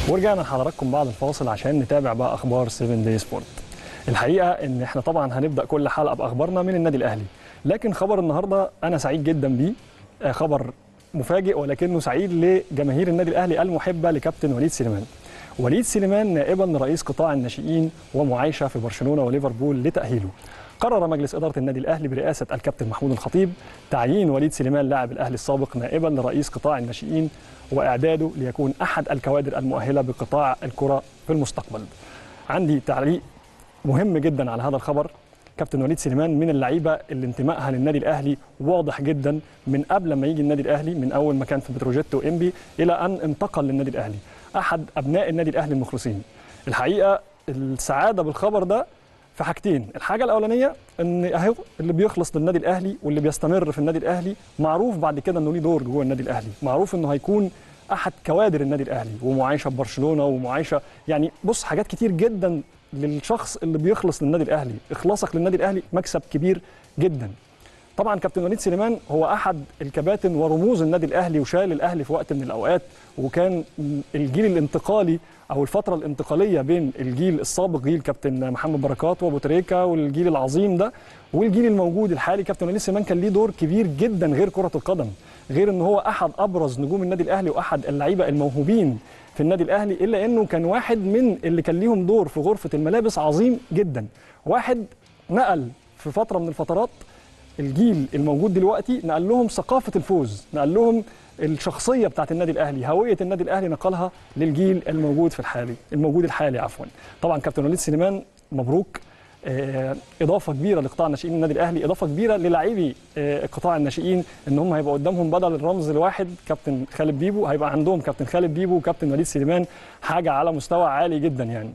ورجعنا لحضراتكم بعد الفاصل عشان نتابع بقى اخبار 7 داي سبورت الحقيقه ان احنا طبعا هنبدا كل حلقه باخبارنا من النادي الاهلي لكن خبر النهارده انا سعيد جدا بيه آه، خبر مفاجئ ولكنه سعيد لجماهير النادي الاهلي المحبه لكابتن وليد سليمان وليد سليمان نائبا لرئيس قطاع الناشئين ومعايشه في برشلونه وليفربول لتاهيله قرر مجلس إدارة النادي الأهلي برئاسة الكابتن محمود الخطيب تعيين وليد سليمان لاعب الأهلي السابق نائبا لرئيس قطاع الناشئين وإعداده ليكون أحد الكوادر المؤهلة بقطاع الكرة في المستقبل. عندي تعليق مهم جدا على هذا الخبر كابتن وليد سليمان من اللعيبه اللي انتمائها للنادي الاهلي واضح جدا من قبل ما يجي النادي الاهلي من اول ما كان في بتروجيت وانبي الى ان انتقل للنادي الاهلي احد ابناء النادي الاهلي المخلصين الحقيقه السعاده بالخبر ده في حاجتين الحاجه الاولانيه ان اهو اللي بيخلص للنادي الاهلي واللي بيستمر في النادي الاهلي معروف بعد كده انه ليه دور جوه النادي الاهلي معروف انه هيكون احد كوادر النادي الاهلي ومعايشه ببرشلونه ومعايشه يعني بص حاجات كتير جدا للشخص اللي بيخلص للنادي الاهلي اخلاصك للنادي الاهلي مكسب كبير جدا طبعا كابتن وليد سليمان هو احد الكباتن ورموز النادي الاهلي وشال الاهلي في وقت من الاوقات وكان الجيل الانتقالي او الفتره الانتقاليه بين الجيل السابق جيل كابتن محمد بركات وابو تريكه والجيل العظيم ده والجيل الموجود الحالي كابتن وليد سليمان كان ليه دور كبير جدا غير كره القدم غير ان هو احد ابرز نجوم النادي الاهلي واحد اللعيبه الموهوبين في النادي الاهلي الا انه كان واحد من اللي كان ليهم دور في غرفه الملابس عظيم جدا واحد نقل في فتره من الفترات الجيل الموجود دلوقتي نقل لهم ثقافه الفوز نقل لهم الشخصيه بتاعت النادي الاهلي هويه النادي الاهلي نقلها للجيل الموجود في الحالي الموجود الحالي عفوا طبعا كابتن وليد سليمان مبروك آه، اضافه كبيره لقطاع ناشئين النادي الاهلي اضافه كبيره للاعبي آه، قطاع الناشئين ان هم هيبقى قدامهم بدل الرمز الواحد كابتن خالد بيبو هيبقى عندهم كابتن خالد بيبو وكابتن وليد سليمان حاجه على مستوى عالي جدا يعني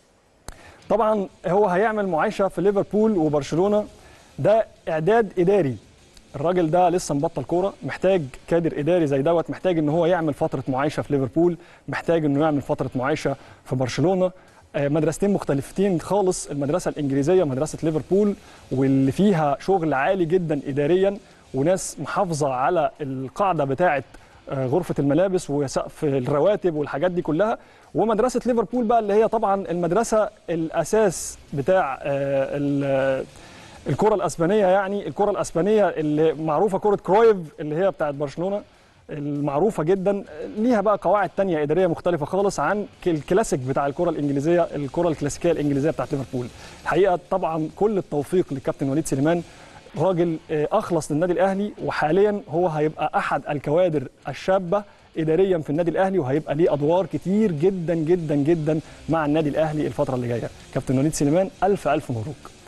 طبعا هو هيعمل معايشه في ليفربول وبرشلونه ده اعداد اداري الراجل ده لسه مبطل كوره محتاج كادر اداري زي دوت محتاج ان هو يعمل فتره معايشه في ليفربول محتاج انه يعمل فتره معايشه في برشلونه آه، مدرستين مختلفتين خالص المدرسه الانجليزيه مدرسه ليفربول واللي فيها شغل عالي جدا اداريا وناس محافظه على القاعده بتاعه آه، غرفه الملابس وسقف الرواتب والحاجات دي كلها ومدرسه ليفربول بقى اللي هي طبعا المدرسه الاساس بتاع آه، ال- الكره الاسبانيه يعني الكره الاسبانيه اللي معروفه كره كرويف اللي هي بتاعت برشلونه المعروفه جدا ليها بقى قواعد تانية اداريه مختلفه خالص عن الكلاسيك بتاع الكره الانجليزيه الكره الكلاسيكيه الانجليزيه بتاعت ليفربول الحقيقه طبعا كل التوفيق للكابتن وليد سليمان راجل آه، اخلص للنادي الاهلي وحاليا هو هيبقى احد الكوادر الشابه اداريا في النادي الاهلي وهيبقى ليه ادوار كتير جدا جدا جدا مع النادي الاهلي الفتره اللي جايه كابتن وليد سليمان الف الف مبروك